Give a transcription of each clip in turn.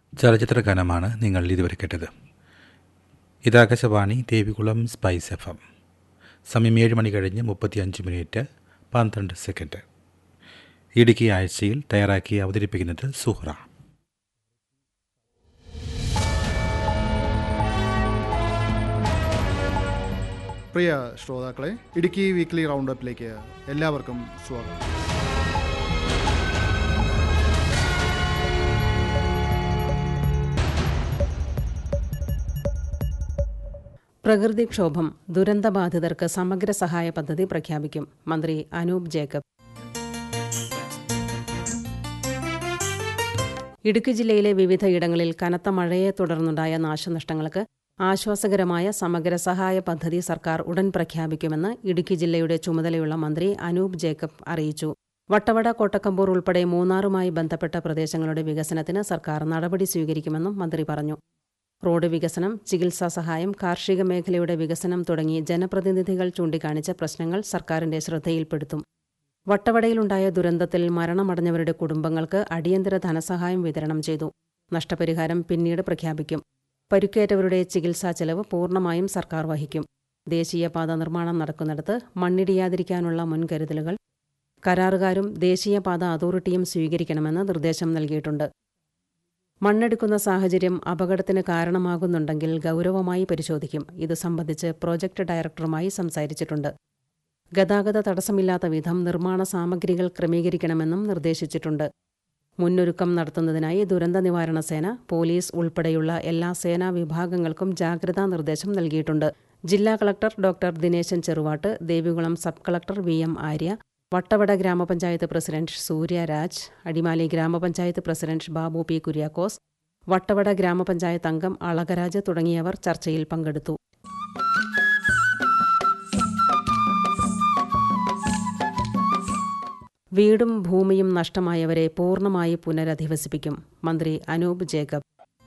ചലച്ചിത്ര ഗാനമാണ് നിങ്ങൾ ഇതുവരെ കേട്ടത് ഇത് Akashvani Devikulam spice F M സമയം ഏഴ് മണി കഴിഞ്ഞ് മുപ്പത്തിയഞ്ച് മിനിറ്റ് പന്ത്രണ്ട് സെക്കൻഡ് ഇടുക്കി ആഴ്ചയിൽ തയ്യാറാക്കി അവതരിപ്പിക്കുന്നത് സുഹ്റ പ്രിയ ശ്രോതാക്കളെ ഇടുക്കി വീക്ക്ലി റൗണ്ട് അപ്പിലേക്ക് എല്ലാവർക്കും സ്വാഗതം പ്രകൃതിക്ഷോഭം ദുരന്തബാധിതർക്ക് സമഗ്ര സഹായ പദ്ധതി പ്രഖ്യാപിക്കും മന്ത്രി അനൂപ് ജേക്കബ് ഇടുക്കി ജില്ലയിലെ വിവിധയിടങ്ങളിൽ കനത്ത മഴയെ തുടർന്നുണ്ടായ നാശനഷ്ടങ്ങൾക്ക് ആശ്വാസകരമായ സമഗ്ര സഹായ പദ്ധതി സർക്കാർ ഉടൻ പ്രഖ്യാപിക്കുമെന്ന് ഇടുക്കി ജില്ലയുടെ ചുമതലയുള്ള മന്ത്രി അനൂപ് ജേക്കബ് അറിയിച്ചു വട്ടവട കോട്ടക്കമ്പൂർ ഉൾപ്പെടെ മൂന്നാറുമായി ബന്ധപ്പെട്ട പ്രദേശങ്ങളുടെ വികസനത്തിന് സർക്കാർ നടപടി സ്വീകരിക്കുമെന്നും മന്ത്രി പറഞ്ഞു റോഡ് വികസനം ചികിത്സാ സഹായം കാർഷിക മേഖലയുടെ വികസനം തുടങ്ങി ജനപ്രതിനിധികൾ ചൂണ്ടിക്കാണിച്ച പ്രശ്നങ്ങൾ സർക്കാരിന്റെ ശ്രദ്ധയിൽപ്പെടുത്തും വട്ടവടയിലുണ്ടായ ദുരന്തത്തിൽ മരണമടഞ്ഞവരുടെ കുടുംബങ്ങൾക്ക് അടിയന്തര ധനസഹായം വിതരണം ചെയ്തു നഷ്ടപരിഹാരം പിന്നീട് പ്രഖ്യാപിക്കും പരുക്കേറ്റവരുടെ ചികിത്സാ ചെലവ് പൂർണ്ണമായും സർക്കാർ വഹിക്കും ദേശീയപാത നിർമ്മാണം നടക്കുന്നിടത്ത് മണ്ണിടിയാതിരിക്കാനുള്ള മുൻകരുതലുകൾ കരാറുകാരും ദേശീയപാത അതോറിറ്റിയും സ്വീകരിക്കണമെന്ന് നിർദ്ദേശം നൽകിയിട്ടുണ്ട് മണ്ണെടുക്കുന്ന സാഹചര്യം അപകടത്തിന് കാരണമാകുന്നുണ്ടെങ്കിൽ ഗൗരവമായി പരിശോധിക്കും ഇത് സംബന്ധിച്ച് പ്രോജക്ട് ഡയറക്ടറുമായി സംസാരിച്ചിട്ടുണ്ട് ഗതാഗത തടസ്സമില്ലാത്ത വിധം നിർമ്മാണ സാമഗ്രികൾ ക്രമീകരിക്കണമെന്നും നിർദ്ദേശിച്ചിട്ടുണ്ട് മുന്നൊരുക്കം നടത്തുന്നതിനായി ദുരന്ത നിവാരണ സേന പോലീസ് ഉൾപ്പെടെയുള്ള എല്ലാ സേനാ വിഭാഗങ്ങൾക്കും ജാഗ്രതാ നിർദ്ദേശം നൽകിയിട്ടുണ്ട് ജില്ലാ collector doctor Dineshan Cheruvattu Devikulam sub collector V M Arya Vattavada gramapanchayat president Suryaraj Adimali gramapanchayat president Babu P Kuriakose Vattavada gramapanchayat അംഗം അളകരാജ് തുടങ്ങിയവർ ചർച്ചയിൽ പങ്കെടുത്തു വീടും ഭൂമിയും നഷ്ടമായവരെ പൂർണ്ണമായി പുനരധിവസിപ്പിക്കും മന്ത്രി അനൂപ് ജേക്കബ്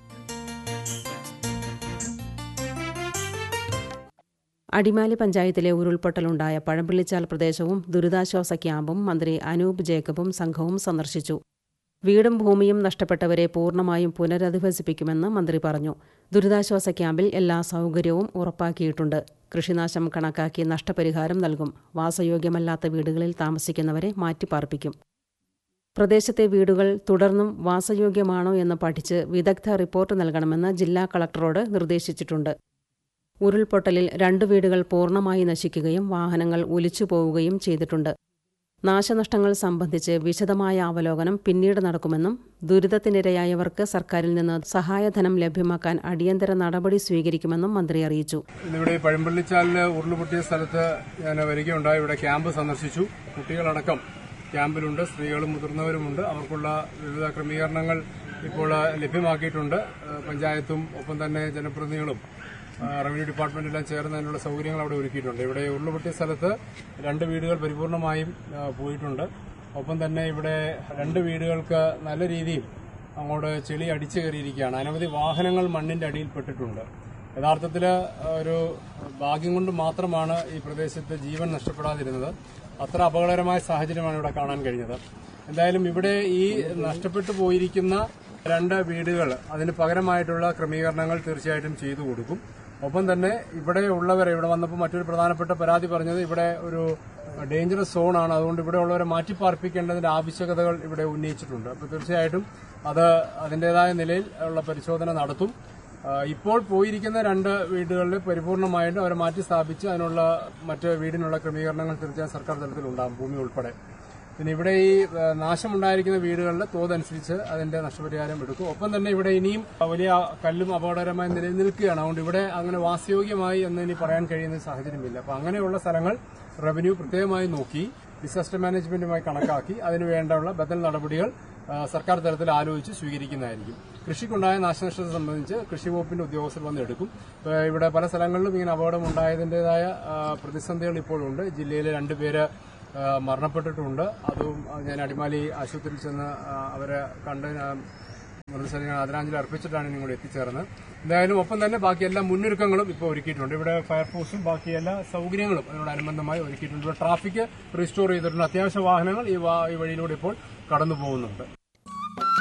അടിമാലി പഞ്ചായത്തിലെ ഉരുൾപൊട്ടലുണ്ടായ പഴമ്പിള്ളിച്ചാൽ പ്രദേശവും ദുരിതാശ്വാസ ക്യാമ്പും മന്ത്രി അനൂപ് ജേക്കബും സംഘവും സന്ദർശിച്ചു വീടും ഭൂമിയും നഷ്ടപ്പെട്ടവരെ പൂർണ്ണമായും പുനരധിവസിപ്പിക്കുമെന്ന് മന്ത്രി പറഞ്ഞു ദുരിതാശ്വാസ ക്യാമ്പിൽ എല്ലാ സൗകര്യവും ഉറപ്പാക്കിയിട്ടുണ്ട് കൃഷിനാശം കണക്കാക്കി നഷ്ടപരിഹാരം നൽകും വാസയോഗ്യമല്ലാത്ത വീടുകളിൽ താമസിക്കുന്നവരെ മാറ്റിപ്പാർപ്പിക്കും പ്രദേശത്തെ വീടുകൾ തുടർന്നും വാസയോഗ്യമാണോ എന്ന് പഠിച്ച് വിദഗ്ധ റിപ്പോർട്ട് നൽകണമെന്ന് ജില്ലാ കളക്ടറോട് നിർദ്ദേശിച്ചിട്ടുണ്ട് ഉരുൾപൊട്ടലിൽ രണ്ടു വീടുകൾ പൂർണ്ണമായി നശിക്കുകയും വാഹനങ്ങൾ ഒലിച്ചു പോവുകയും ചെയ്തിട്ടുണ്ട് നാശനഷ്ടങ്ങൾ സംബന്ധിച്ച് വിശദമായ അവലോകനം പിന്നീട് നടക്കുമെന്നും ദുരിതത്തിനിരയായവർക്ക് സർക്കാരിൽ നിന്ന് സഹായധനം ലഭ്യമാക്കാൻ അടിയന്തര നടപടി സ്വീകരിക്കുമെന്നും മന്ത്രി അറിയിച്ചു ഇന്നിവിടെ ഈ പഴമ്പള്ളിച്ചാലില് ഉരുളുപൊട്ടിയ സ്ഥലത്ത് ഞാൻ വരികയുണ്ടായി ഇവിടെ ക്യാമ്പ് സന്ദർശിച്ചു കുട്ടികളടക്കം ക്യാമ്പിലുണ്ട് സ്ത്രീകളും മുതിർന്നവരുമുണ്ട് അവർക്കുള്ള വിവിധ ക്രമീകരണങ്ങൾ ഇപ്പോൾ ലഭ്യമാക്കിയിട്ടുണ്ട് ഏഹ് പഞ്ചായത്തും ഒപ്പം തന്നെ ജനപ്രതിനിധികളും ആ, റവന്യൂ ഡിപ്പാർട്ട്മെന്റെല്ലാം ചേർന്ന് അതിനുള്ള സൗകര്യങ്ങൾ അവിടെ ഒരുക്കിയിട്ടുണ്ട് ഇവിടെ ഉരുളുപൊട്ടിയ സ്ഥലത്ത് രണ്ട് വീടുകൾ പരിപൂർണമായും ആ, പോയിട്ടുണ്ട് ഒപ്പം തന്നെ ഇവിടെ രണ്ട് വീടുകൾക്ക് നല്ല രീതിയിൽ അങ്ങോട്ട് ചെളി അടിച്ചു കയറിയിരിക്കുകയാണ് അനവധി വാഹനങ്ങൾ മണ്ണിന്റെ അടിയിൽപ്പെട്ടിട്ടുണ്ട് യഥാർത്ഥത്തിൽ ഒരു ഭാഗ്യം കൊണ്ട് മാത്രമാണ് ഈ പ്രദേശത്ത് ജീവൻ നഷ്ടപ്പെടാതിരുന്നത് അത്ര അപകടകരമായ സാഹചര്യമാണ് ഇവിടെ കാണാൻ കഴിഞ്ഞത് എന്തായാലും ഇവിടെ ഈ നഷ്ടപ്പെട്ടു പോയിരിക്കുന്ന രണ്ട് വീടുകൾ അതിന് പകരമായിട്ടുള്ള ക്രമീകരണങ്ങൾ തീർച്ചയായിട്ടും ചെയ്തു കൊടുക്കും ഒപ്പം തന്നെ ഇവിടെ ഉള്ളവരെ ഇവിടെ വന്നപ്പോൾ മറ്റൊരു പ്രധാനപ്പെട്ട പരാതി പറഞ്ഞത് ഇവിടെ ഒരു ഡേഞ്ചറസ് സോണാണ് അതുകൊണ്ട് ഇവിടെ ഉള്ളവരെ മാറ്റിപ്പാർപ്പിക്കേണ്ടതിന്റെ ആവശ്യകതകൾ ഇവിടെ ഉന്നയിച്ചിട്ടുണ്ട് അപ്പോൾ തീർച്ചയായിട്ടും അത് അതിൻ്റെതായ നിലയിൽ ഉള്ള പരിശോധന നടത്തും ആ, ഇപ്പോൾ പോയിരിക്കുന്ന രണ്ട് വീടുകളിൽ പരിപൂർണമായിട്ട് അവരെ മാറ്റി സ്ഥാപിച്ച് അതിനുള്ള മറ്റ് വീടിനുള്ള ക്രമീകരണങ്ങൾ തീർച്ചയായും സർക്കാർ തലത്തിലുണ്ടാകും ഭൂമി ഉൾപ്പെടെ പിന്നെ ഇവിടെ ഈ ആ, നാശമുണ്ടായിരിക്കുന്ന വീടുകളിലെ തോതനുസരിച്ച് അതിന്റെ നഷ്ടപരിഹാരം എടുക്കും ഒപ്പം തന്നെ ഇവിടെ ഇനിയും വലിയ കല്ലും അപകടകരമായി നിലനിൽക്കുകയാണ് അതുകൊണ്ട് ഇവിടെ അങ്ങനെ വാസയോഗ്യമായി എന്ന് ഇനി പറയാൻ കഴിയുന്ന സാഹചര്യമില്ല അപ്പൊ അങ്ങനെയുള്ള സ്ഥലങ്ങൾ റവന്യൂ പ്രത്യേകമായി നോക്കി ഡിസാസ്റ്റർ മാനേജ്മെന്റുമായി കണക്കാക്കി അതിനു വേണ്ടിയുള്ള ബദൽ നടപടികൾ ആ, സർക്കാർ തലത്തിൽ ആലോചിച്ച് സ്വീകരിക്കുന്നതായിരിക്കും കൃഷിക്കുണ്ടായ നാശനഷ്ടത്തെ സംബന്ധിച്ച് കൃഷി വകുപ്പിന്റെ ഉദ്യോഗസ്ഥർ വന്ന് എടുക്കും ഇപ്പൊ ഇവിടെ പല സ്ഥലങ്ങളിലും ഇങ്ങനെ അപകടം ഉണ്ടായതിന്റേതായ ആ, പ്രതിസന്ധികൾ ഇപ്പോഴുണ്ട് ജില്ലയിലെ രണ്ടുപേര് ആ, മരണപ്പെട്ടിട്ടുണ്ട് അതും ആ, ഞാൻ അടിമാലി ആശുപത്രിയിൽ ചെന്ന് ആ, അവരെ കണ്ട് ഞാൻ മൃതശരീരം ആദരാഞ്ജലി അർപ്പിച്ചിട്ടാണ് ഇനി കൂടെ എത്തിച്ചേർന്നത് എന്തായാലും ഒപ്പം തന്നെ ബാക്കി എല്ലാ മുന്നൊരുക്കങ്ങളും ഇപ്പോൾ ഒരുക്കിയിട്ടുണ്ട് ഇവിടെ ഫയർഫോഴ്സും ബാക്കി എല്ലാ സൗകര്യങ്ങളും അതിനോടനുബന്ധമായി ഒരുക്കിയിട്ടുണ്ട് ഇവിടെ ട്രാഫിക് റിസ്റ്റോർ ചെയ്തിട്ടുണ്ട് അത്യാവശ്യ വാഹനങ്ങൾ ഈ വാ- ഈ വഴിയിലൂടെ ഇപ്പോൾ കടന്നു പോകുന്നുണ്ട്